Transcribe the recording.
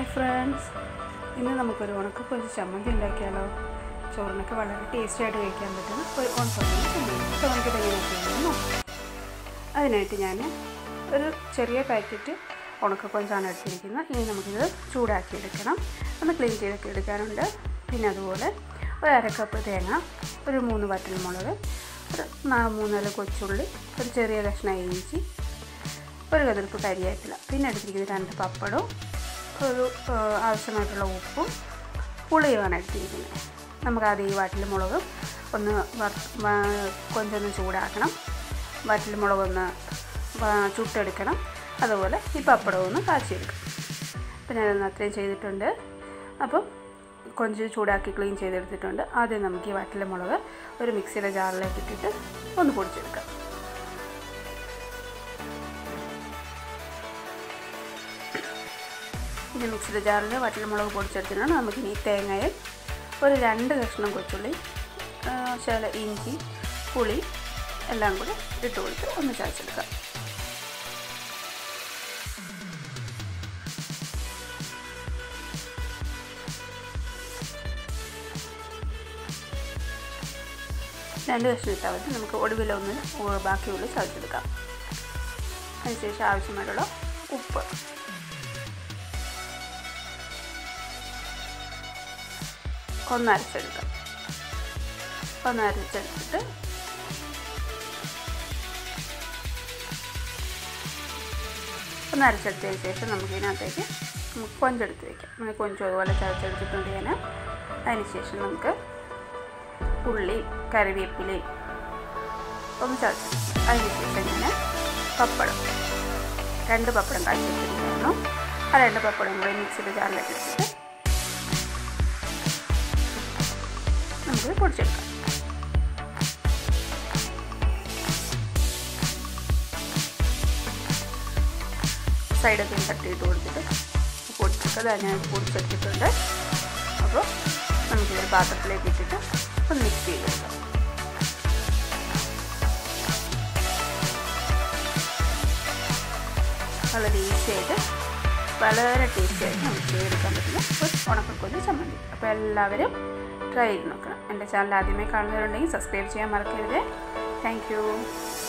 hi friends ഇന്ന് നമുക്കൊരു ഉണക്കപ്പൊരിച്ച് ചമ്മന്തി ഉണ്ടാക്കിയാലോ ചോറിനൊക്കെ വളരെ ടേസ്റ്റി ആയിട്ട് കഴിക്കാൻ പറ്റുന്ന ഒരു ഉണക്കപ്പൊരി ചമ്മന്തി അപ്പോൾ നമുക്കിത് എങ്ങനെയാണ് നോക്കാം അതിനായിട്ട് ഞാൻ ഒരു ചെറിയ പാക്കറ്റ് ഉണക്കക്കൊഞ്ചാണ് എടുത്തിരിക്കുന്നത് ഇനി നമുക്കിത് ചൂടാക്കി എടുക്കണം ഒന്ന് ക്ലീൻ ചെയ്തൊക്കെ എടുക്കാനുണ്ട് പിന്നെ അതുപോലെ ഒരു അരക്കപ്പ് തേങ്ങ ഒരു മൂന്ന് വറ്റൽമുളക് ഒരു നാ- മൂന്നാല് കൊച്ചുള്ളി ഒരു ചെറിയ കഷ്ണം ഇഞ്ചി ഒരു കതിർപ്പ് കരിവേപ്പില പിന്നെ എടുത്തിരിക്കുന്നത് രണ്ട് പപ്പടവും ഒരു ആ, ആവശ്യമായിട്ടുള്ള ഉപ്പും പുളിയുമാണ് എടുത്തിരിക്കുന്നത് നമുക്ക് ആദ്യം ഈ വറ്റൽ മുളകും ഒന്ന് വറ- വ- കൊഞ്ചൊന്ന് ചൂടാക്കണം വറ്റൽ മുളകൊന്ന് വ- ചുട്ടെടുക്കണം അതുപോലെ ഈ പപ്പടവും ഒന്ന് കാച്ചിയെടുക്കണം അപ്പോൾ ഞാനൊന്ന് അത്രയും ചെയ്തിട്ടുണ്ട് അപ്പം കൊഞ്ച് ചൂടാക്കി ക്ലീൻ ചെയ്തെടുത്തിട്ടുണ്ട് ആദ്യം നമുക്ക് ഈ വറ്റൽ മുളക് ഒരു മിക്സിയുടെ ജാറിലേക്ക് ഇട്ടിട്ട് ഒന്ന് പൊടിച്ചെടുക്കാം ഇനി മിക്സിയുടെ ജാറിൽ വറ്റൽമുളക് പൊടിച്ചെടുത്തിട്ടാണ് നമുക്കിനി തേങ്ങയിൽ ഒരു രണ്ട് കഷ്ണം കൊച്ചുള്ളി ആ, ശകല ഇഞ്ചി പുളി എല്ലാം കൂടി ഇട്ട് കൊടുത്ത് ഒന്ന് ചതച്ചെടുക്കാം രണ്ട് കഷ്ണം ഇട്ടാൽ മതി നമുക്ക് ഒടുവിലൊന്ന് ഉ- ബാക്കിയുള്ളി ചതച്ചെടുക്കാം അതിനുശേഷം ആവശ്യമായിട്ടുള്ള ഉപ്പ് ഒന്ന് അരച്ചെടുക്കാം ഒന്ന് അരച്ചെടുത്തിട്ട് ഒന്ന് അരച്ചെടുത്തതിന് ശേഷം നമുക്ക് ഇതിനകത്തേക്ക് നമുക്ക് കൊഞ്ചെടുത്ത് വയ്ക്കാം നമ്മൾ കൊഞ്ചും അതുപോലെ ചതച്ചെടുത്തിട്ടുണ്ട് ഞാൻ അതിന് ശേഷം നമുക്ക് ഉള്ളിയും കറിവേപ്പിലയും ഒന്ന് ചതച്ചെടുക്കാം അതിന് ശേഷം ഞാൻ പപ്പടം രണ്ട് പപ്പടം കാച്ചി വെച്ചിട്ടുണ്ടായിരുന്നു ആ രണ്ട് പപ്പടം കൂടി മിക്സിയുടെ ജാറിലേക്ക് ഇട്ടിട്ട് നമുക്ക് പൊടിച്ചെടുക്കാം സൈഡൊക്കെ തട്ടിയിട്ട് കൊടുത്തിട്ട് പൊടിച്ചെടുക്കുക അതാ ഞാൻ പൊടിച്ചെടുത്തിട്ടുണ്ട് അപ്പോൾ നമുക്കിതൊരു പാത്രത്തിലേക്ക് ഇട്ടിട്ട് ഒന്ന് മിക്സ് ചെയ്തെടുക്കാം വളരെ ഈസി ആയിട്ട് വളരെ ടേസ്റ്റി ആയിട്ട് നമുക്ക് ചെയ്തെടുക്കാൻ പറ്റുന്ന ഒരു ഉണക്കക്കൊല്ലി ചമ്മന്തി അപ്പോൾ എല്ലാവരും ട്രൈ ചെയ്ത് നോക്കണം എൻ്റെ ചാനൽ ആദ്യമായി കാണുന്നവരുണ്ടെങ്കിൽ സബ്സ്ക്രൈബ് ചെയ്യാൻ മറക്കരുത് താങ്ക് യു